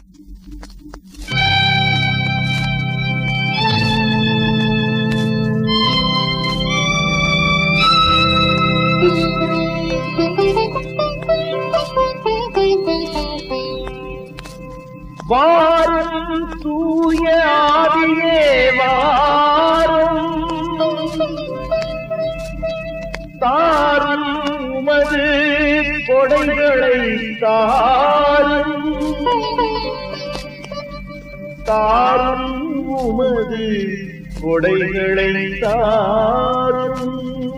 வாரும் தூய ஆவியே வாரும் தாரும் உமது கொடைகளை தாரும் தாரும் உமது கொடைகளை தாரும்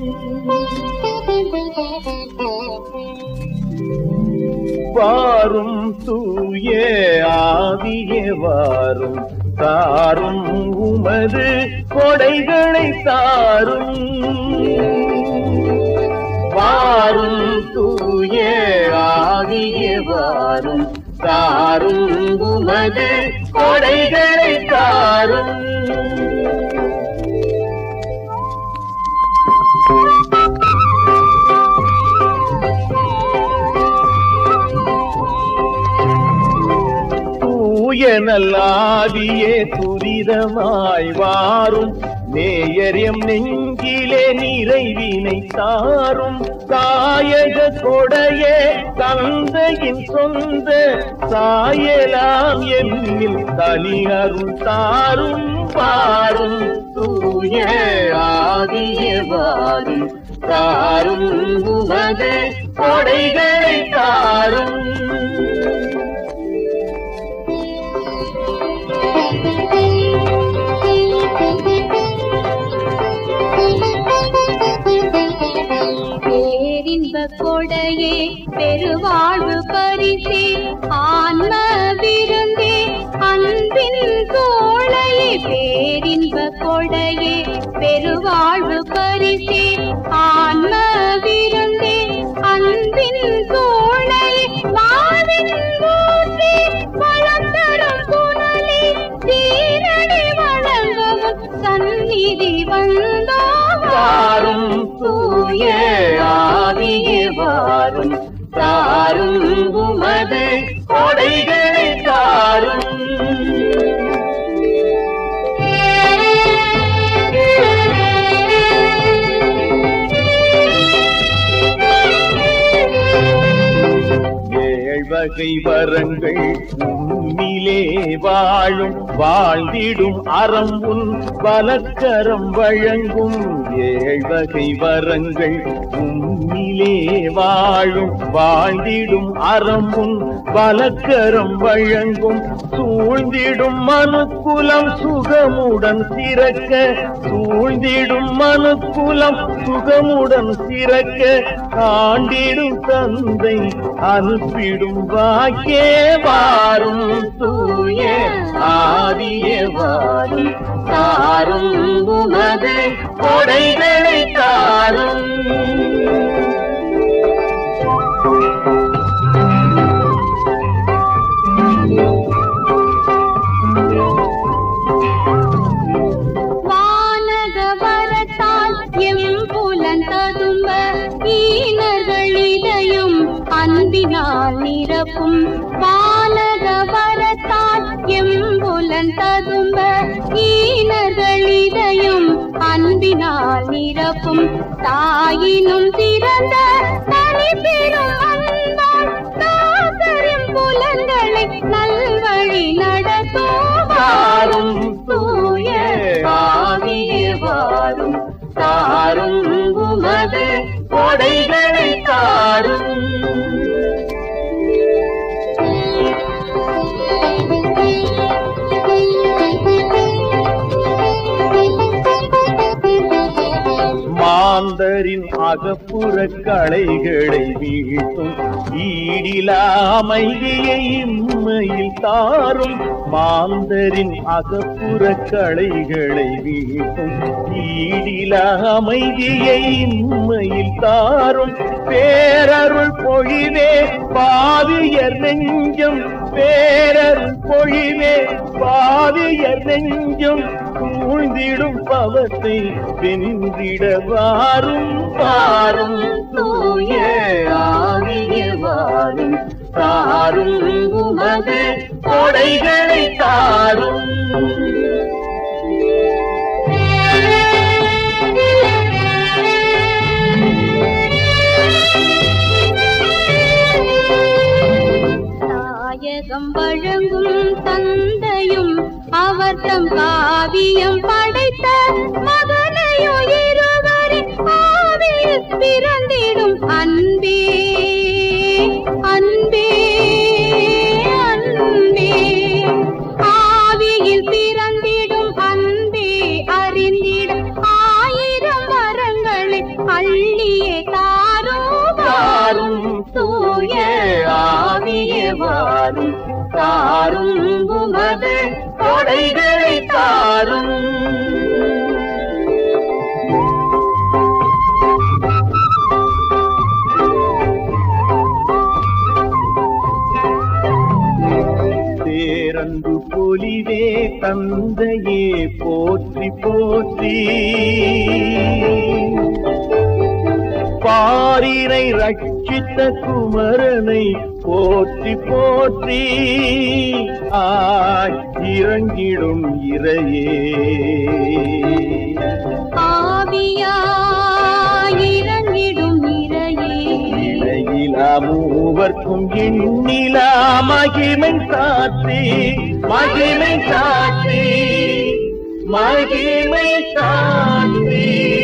வாரும் தூய ஆவியே வாரும் தாரும் உமது கொடைகளை தாரும் வாரும் தூய ஆவியே வாரும் தாரும் உமது கொடைகளை தாரும் தூய நல்லாவியே துரிதமாய் வாரும் நேயரியம் நெஞ்சிலே நிறைவினை தாரும் தாயக கொடையே தந்தையின் சொந்த சாயலாம் என்னில் தனி அருள் தாரும் பாரும் தூய ஆகிய வாரும் தாரும் உமது கொடைகளை தாரும் பேரின்ப கொடையே பெருவாழ்வு பரிசே ஆன்ம விருந்தே அன்பின் கோளையே பேரின்ப கொடையே பெருவாழ்வு பரிசே ஆன்ம விருந்தே அன்பின் கோளையே மாவின் மூர்த்தி வளம் தரும் புனலே தீரடி வழங்கவும் சந்நிதி வந்தோம் தாரும் தூய ஆவியே வாரும் தாரும் உமது கொடைகளை தாரும் ஏழ்வகை வரங்கள் உன்னிலே வாழும் வாழ்ந்திடும் அறம் உன் பலக்கரம் வழங்கும் ஏழ்வகை வரங்கள் உன்னிலே வாழும் வாழ்ந்திடும் அறம் உன் பலக்கரம் வழங்கும் சூழ்ந்திடும் மனுக்குலம் சுகமுடன் சிறக்க சூழ்ந்திடும் மனுக்குலம் சுகமுடன் சிறக்க காண்டிடும் தந்தை அனுப்பிடும் வாக்கே வாரும் தூய ஆதிய வாரும் தாரும் உமது கொடைகளை தாரும் வானக வரத்தால் எம் புலன் ததும்ப ஈனர்களிடையும் அன்பினால் நிரப்பும் வானக வரத்தால் எம் புலன் ததும்ப ஈனர்களிடையும் அன்பினால் நிரப்பும் தாயினும் சிறந்த தனி பெரும் அன்பால் தாசரும் புலன்களை நல்வழி நடத்தும் தாரும் தூய ஆவியே வாரும் தாரும் உமது கொடைகளை தாரும் மாந்தரின் அகப்புற களைகளை வீழ்த்தும் ஈடிலா அமைதியை இம்மையில் தாரும் மாந்தரின் அகப்புற களைகளை வீழ்த்தும் ஈடிலா அமைதியை இம்மையில் தாரும் பேரருள் பொழிவே பாவியர் நெஞ்சம் பேரருள் பொழிவே பாவியர் நெஞ்சம் சூழ்ந்திடும் பவத்தை வென்றிட வாரும் வாரும் தூய ஆவிய வாரும் தாரும் உமது கொடைகளை தாரும் தாயகம் வழங்கும் தந்தையும் அவர் தம் காவியம் படைத்த மகனையும் இருவரின் ஆவியில் பிறந்திடும் அன்பே அன்பே அன்பே ஆவியில் பிறந்திடும் அன்பே அறிந்திடும் ஆயிரம் வரங்களை அள்ளியே தாரும் தாரும் தூய ஆவியவாரும் தாரும் உமது கொடைகளை தாரும் பேரன்பு பொலிவே தந்தையே போற்றி போற்றி பாரினை ரட்சித்த குமரனை போற்றி போற்றி ஆய் இறங்கிடும் இறையே ஆவியாயிரங்கிடும் இறையே இடையிலா மூவர்க்கும் எண்ணிலா மகிமை சாற்றி மகிமை சாற்றி மகிமை சாற்றி